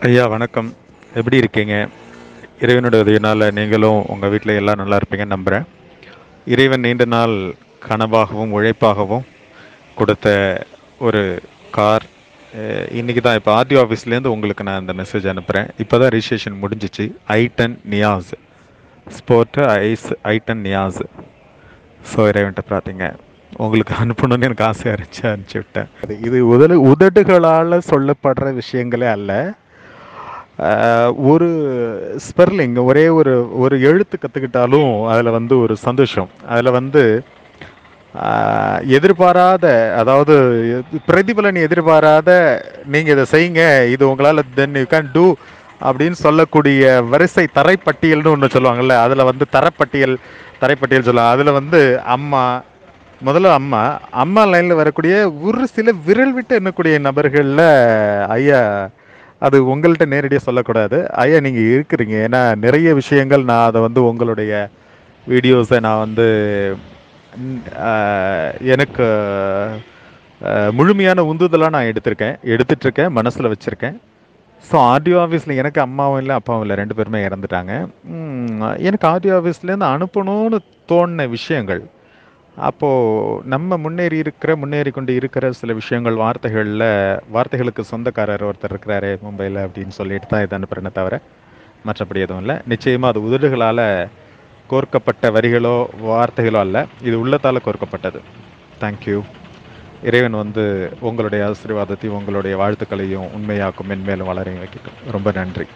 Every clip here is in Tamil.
ஐயா வணக்கம் எப்படி இருக்கீங்க இறைவனோட உதவினால் நீங்களும் உங்கள் வீட்டில் எல்லாம் நல்லா இருப்பீங்கன்னு நம்புகிறேன் இறைவன் நீண்ட நாள் கனவாகவும் உழைப்பாகவும் கொடுத்த ஒரு கார் அஹ், இன்னைக்கு தான் இப்போ ஆர்டிஓ ஆஃபீஸ்லேருந்து உங்களுக்கு நான் இந்த மெசேஜ் அனுப்புகிறேன் இப்போ தான் ரிஜிஸ்ட்ரேஷன் முடிஞ்சிச்சு ஐட்டன் நியாஸ் ஸ்போர்ட்டு ஐஸ் ஐட்டன் நியாஸ் ஸோ இறைவன்ட்ட பார்த்தீங்க உங்களுக்கு அனுப்பணும்னு எனக்கு ஆசையாக இருந்துச்சு அனுப்பிச்சி விட்டேன் அது இது உதடு உதடுகளால் சொல்லப்படுற விஷயங்களே அல்ல ஆஹ் ஒரு ஸ்பெர்லிங் ஒரே ஒரு ஒரு எழுத்து கற்றுக்கிட்டாலும் அதில் வந்து ஒரு சந்தோஷம் அதில் வந்து ஆஹ் எதிர்பாராத அதாவது பிரதிபலன் எதிர்பாராத நீங்கள் இதை செய்யுங்க இது உங்களால் தென் யூ கேன் டூ அப்படின்னு சொல்லக்கூடிய வரிசை தரைப்பட்டியல்னு ஒன்று சொல்லுவாங்கல்ல அதில் வந்து தரப்பட்டியல் தரைப்பட்டியல் சொல்லுவாங்க அதில் வந்து அம்மா முதல்ல அம்மா அம்மா லைனில் வரக்கூடிய ஒரு சில விரல் விட்டு எண்ணக்கூடிய நபர்களில் ஐயா அது உங்கள்கிட்ட நேரடியாக சொல்லக்கூடாது ஐயா நீங்கள் இருக்கிறீங்க ஏன்னா நிறைய விஷயங்கள் நான் அதை வந்து உங்களுடைய வீடியோஸை நான் வந்து ம், ஆஹ், எனக்கு ஆஹ், முழுமையான உந்துதலாக நான் எடுத்திருக்கேன் எடுத்துட்ருக்கேன் மனசில் வச்சுருக்கேன் ஸோ ஆர்டிஓ ஆஃபீஸில் எனக்கு அம்மாவும் இல்லை அப்பாவும் இல்லை ரெண்டு பேருமே இறந்துட்டாங்க ம், எனக்கு ஆர்டிஓ ஆஃபீஸ்லேருந்து அனுப்பணும்னு தோணின விஷயங்கள் அப்போது நம்ம முன்னேறி இருக்கிற முன்னேறி கொண்டு இருக்கிற சில விஷயங்கள் வார்த்தைகளில் வார்த்தைகளுக்கு சொந்தக்காரர் ஒருத்தர் இருக்கிறாரு மும்பையில் அப்படின்னு சொல்லிட்டு தான் இதை அனுப்புறேனே தவிர மற்றபடி எதுவும் இல்லை நிச்சயமாக அது உதடுகளால் கோர்க்கப்பட்ட வரிகளோ வார்த்தைகளோ அல்ல இது உள்ளத்தால் கோர்க்கப்பட்டது தேங்க்யூ இறைவன் வந்து உங்களுடைய ஆசீர்வாதத்தையும் உங்களுடைய வாழ்த்துக்களையும் உண்மையாக்கும் மென்மேலும் வளரையும் வைக்கட்டும் ரொம்ப நன்றி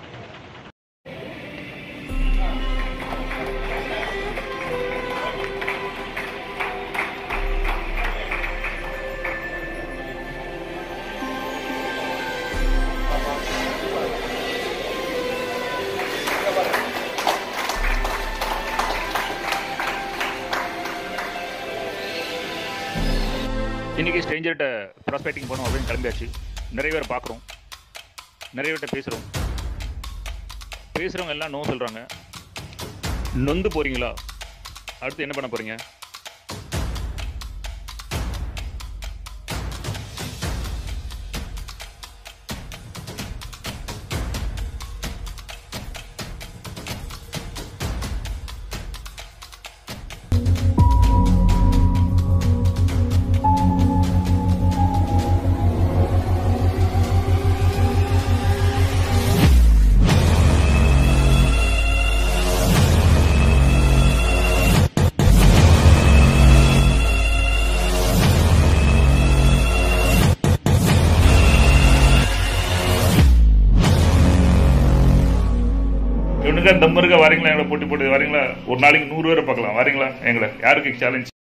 இன்றைக்கி ஸ்ட்ரேஞ்சர்கிட்ட ப்ராஸ்பெக்டிங் போகணும் அப்படின்னு கிளம்பியாச்சு நிறைய பேர் பார்க்குறோம் நிறைய பேர்கிட்ட பேசுகிறோம் பேசுகிறவங்க எல்லாம் நோ சொல்கிறாங்க நொந்து போகிறீங்களா அடுத்து என்ன பண்ண போகிறீங்க இவனுக்கு தம் இருக்க வரீங்களா எங்களை போட்டி போட்டு வரீங்களா ஒரு நாளைக்கு நூறு பேரை பார்க்கலாம் வரீங்களா எங்களை யாருக்கு சேலஞ்ச்